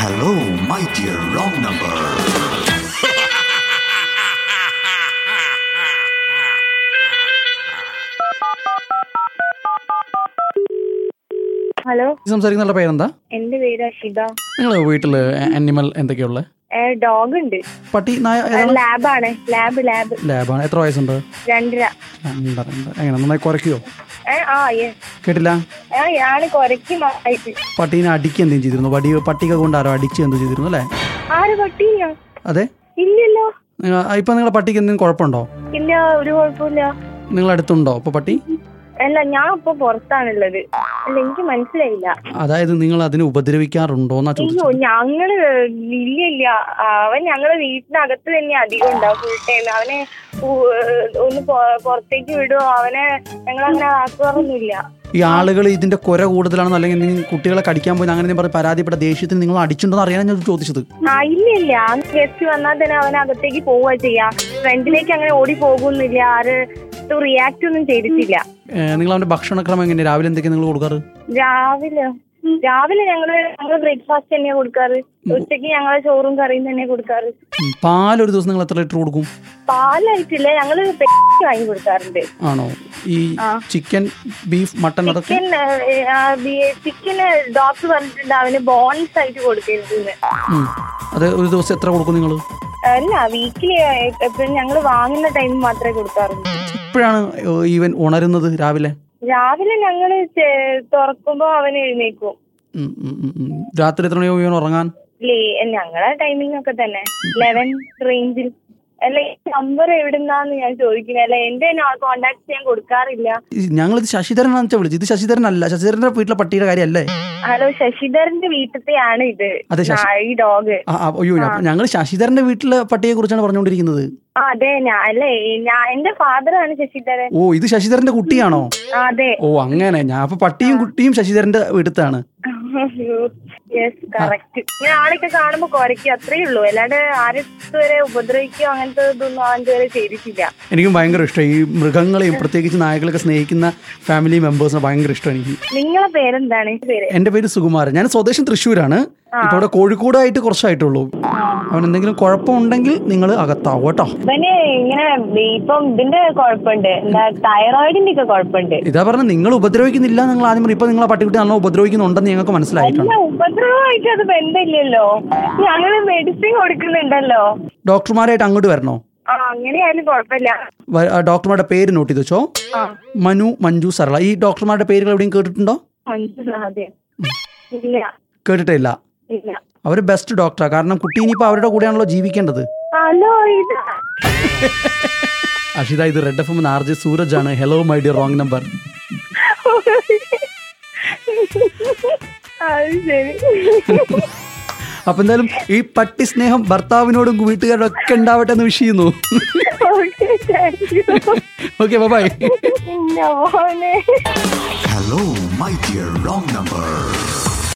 Hello, my dear wrong number. Hello ഈ സംസാരിക്കുന്ന പേരെന്താ എന്റെ പേര് അഷിത നിങ്ങൾ വീട്ടിൽ ആനിമൽ എന്തൊക്കെയുള്ള ഡോഗ് ഉണ്ട് പട്ടി നായ ഏതാണ് ലാബാണ് ലാബ് ലാബ് ലാബാണ് എത്ര വയസ്സുണ്ട് രണ്ടര രണ്ടര രണ്ട്. എങ്ങനെ നന്നായി കുറയ്ക്കുവോ ഏ, ആ യെസ് കേട്ടില്ല ആ ഞാന് കൊരക്കുമായിട്ട് പട്ടീനെ അടിക്കുക എന്തെങ്കിലും ചെയ്തിരുന്നു പടി പട്ടിക കൊണ്ട് ആരോ അടിച്ച് എന്തോ ചെയ്തിരുന്നു അല്ലേ ആര് പട്ടീനാ അതെ ഇല്ലല്ലോ നിങ്ങൾ ഇപ്പം നിങ്ങളുടെ പട്ടിക്ക് എന്തെങ്കിലും കുഴപ്പമുണ്ടോ ഇല്ല ഒരു കുഴപ്പമില്ല നിങ്ങൾ അടുത്തുണ്ടോ അപ്പോൾ പട്ടി അല്ല ഞാൻ ഇപ്പൊ പുറത്താണുള്ളത് അല്ല എനിക്ക് മനസ്സിലായില്ല അതായത് നിങ്ങൾ അതിനെ ഉപദ്രവിക്കാറുണ്ടോ എന്നാ അയ്യോ ചോദിച്ചത് ഞങ്ങള് ഇല്ല ഇല്ല അവൻ ഞങ്ങളെ വീട്ടിനകത്ത് തന്നെ അധികം ഉണ്ടാവും ഫുൾ ടൈം അവനെ പു- ഒന്ന് പൊ- പുറത്തേക്ക് വിടുവോ അവനെ ഞങ്ങളങ്ങനെ ആക്കാറൊന്നുമില്ല ഈ ആളുകൾ ഇതിന്റെ കുര കൂടുതലാണെന്നോ അല്ലെങ്കിൽ എന്തെങ്കിലും കുട്ടികളെ കടിക്കാൻ പോയി അങ്ങനെ എന്തെങ്കിലും പറഞ്ഞ് പരാതിപ്പെട്ട ദേഷ്യത്തിന് നിങ്ങൾ അടിച്ചിട്ടുണ്ടോ എന്ന് അറിയാനാണ് ഞാൻ ചോദിച്ചത് ആ ഇല്ല ഇല്ല ഗസ്റ്റ് വന്നാൽ തന്നെ അവൻ അകത്തേക്ക് പോവുക ചെയ്യാ ഫ്രണ്ടിലേക്ക് അങ്ങനെ ഓടി പോകുന്നില്ല ആര് റിയാക്ട് ഒന്നും ചെയ്തിട്ടില്ല ഏഹ് നിങ്ങൾ അവന്റെ ഭക്ഷണക്രമം എങ്ങനെയാണ് രാവിലെ എന്തൊക്കെയാണ് നിങ്ങൾ കൊടുക്കാറ് രാവിലെ രാവിലെ ഞങ്ങള് ഞങ്ങള് ബ്രേക്ക്ഫാസ്റ്റ് തന്നെയാ കൊടുക്കാറ് ഉച്ചക്ക് ഞങ്ങള് ചോറും കറിയും തന്നെ കൊടുക്കാറ് ഉം, പാൽ ഒരു ദിവസം നിങ്ങൾ എത്ര ലിറ്റർ കൊടുക്കും പാലായിട്ടില്ല ഞങ്ങള് വാങ്ങി കൊടുക്കാറുണ്ട് ആണോ ഈ ആ. ചിക്കൻ ബീഫ് മട്ടൺ അതൊക്കെ ചിക്കൻ ചിക്കന് ഡോക്ടർ പറഞ്ഞിട്ടുണ്ട് അവന് ബോൺസ് ആയിട്ട് കൊടുക്കരുതെന്ന് ഉം. അത് ഒരു ദിവസം എത്ര കൊടുക്കും നിങ്ങൾ അല്ല വീക്കിലി എപ്പോഴും ഞങ്ങള് വാങ്ങുന്ന ടൈം മാത്രമേ കൊടുക്കാറുള്ളൂ എപ്പോഴാണ് ഈവൻ ഉണരുന്നത് രാവിലെ രാവിലെ ഞങ്ങള് ചെ- തുറക്കുമ്പോ അവൻ എഴുന്നേക്കും ഉം, ഉം, ഉം, ഉം. രാത്രി എത്ര മണിയാവും ഇവൻ ഉറങ്ങാൻ ലേ ഞങ്ങളെ ടൈമിംഗ് ഒക്കെ തന്നെ ലെവൻ റേഞ്ചിൽ അല്ല ഈ നമ്പർ എവിടുന്നാന്ന് ഞാൻ ചോദിക്കുന്നത് അല്ല എന്റെ കോണ്ടാക്ട് ഞാൻ കൊടുക്കാറില്ല ഞങ്ങളിത് ശശിധരനാണെന്ന് വെച്ചാൽ വിളിച്ചത് ഇത് ശശിധരൻ അല്ല ശശിധരന്റെ വീട്ടിലെ പട്ടിയുടെ കാര്യമല്ലേ ഹലോ ശശിധരന്റെ വീട്ടിലത്തെയാണ് ഇത് അതെ, ശശി- ആ, ഈ ഡോഗ് ആ, ആ, അയ്യോ ഞങ്ങൾ ശശിധരന്റെ വീട്ടിലെ പട്ടിയെ കുറിച്ചാണ് പറഞ്ഞുകൊണ്ടിരിക്കുന്നത് ആ അതെ ഞാൻ അല്ലേ ഞാൻ എന്റെ ഫാദറാണ് ശശിധരൻ ഓ ഇത് ശശിധരന്റെ കുട്ടിയാണോ ആ, അതെ ഓ അങ്ങനെ ഞാൻ അപ്പൊ പട്ടിയും കുട്ടിയും ശശിധരന്റെ വീട്ടിലാണ് യെസ് കറക്റ്റ് ഞാൻ ആളൊക്കെ കാണുമ്പോ കുറയ്ക്കും അത്രേ ഉള്ളൂ അല്ലാണ്ട് ആരും ഇതുവരെ ഉപദ്രവിക്കുകയോ അങ്ങനത്തെ ഇതൊന്നും അവൻ ഇതുവരെ ചെയ്തിട്ടില്ല എനിക്കും ഭയങ്കര ഇഷ്ടം ഈ മൃഗങ്ങളെയും പ്രത്യേകിച്ച് നായകളൊക്കെ സ്നേഹിക്കുന്ന ഫാമിലി മെമ്പേഴ്സിനെ ഭയങ്കര ഇഷ്ടം എനിക്ക് നിങ്ങളെ പേരെന്താണ് പേര് എന്റെ പേര് സുകുമാരൻ ഞാൻ സ്വദേശം തൃശ്ശൂരാണ് ഇപ്പൊ ഇവിടെ കോഴിക്കോടായിട്ട് കുറച്ചായിട്ടുള്ളൂ അവൻ എന്തെങ്കിലും കുഴപ്പമുണ്ടെങ്കിൽ നിങ്ങൾ അകത്താവും കേട്ടോ ഇവന് ഇങ്ങനെ ഇപ്പം ഇതിന്റെ കുഴപ്പമുണ്ട് എന്താ തൈറോയിഡിന്റെ ഒക്കെ കുഴപ്പമുണ്ട് ഇതാ പറഞ്ഞ നിങ്ങൾ ഉപദ്രവിക്കുന്നില്ല നിങ്ങൾ ആദ്യം പറഞ്ഞു ഇപ്പൊ നിങ്ങൾ ആ പട്ടിക്കുട്ടി നല്ലോണം ഉപദ്രവിക്കുന്നുണ്ടെന്ന് ഞങ്ങൾക്ക് മനസ്സിലായിട്ടുണ്ട് അല്ല ഉപദ്രവമായിട്ട് അത് ബന്ധമില്ലല്ലോ ഞങ്ങള് മെഡിസിൻ കൊടുക്കുന്നുണ്ടല്ലോ ഡോക്ടർമാരായിട്ട് അങ്ങോട്ട് വരണോ ആ അങ്ങനെയായാലും കുഴപ്പമില്ല വ- ആ ഡോക്ടർമാരുടെ പേര് നോട്ട് ചെയ്ത് വെച്ചോ ആ മനു മഞ്ജു സരള ഈ ഡോക്ടർമാരുടെ പേരുകൾ എവിടെയും കേട്ടിട്ടുണ്ടോ മനസ്സിലാതെ ഇല്ല കേട്ടിട്ടേ ഇല്ല ഇല്ല അവർ ബെസ്റ്റ് ഡോക്ടറാണ് കാരണം കുട്ടി ഇനിയിപ്പോൾ അവരുടെ കൂടെയാണല്ലോ ജീവിക്കേണ്ടത് ഹലോ ഇത് അഷിത ഇത് Red F M R J Sooraj ആണ് hello my dear wrong number അത് ശരി അപ്പൊ എന്തായാലും ഈ പട്ടി സ്നേഹം ഭർത്താവിനോടും വീട്ടുകാരോടും ഒക്കെ ഉണ്ടാവട്ടെ എന്ന് വിഷ് ചെയ്യുന്നു okay thank you okay bye പിന്നെ മോനെ Hello, my dear wrong number.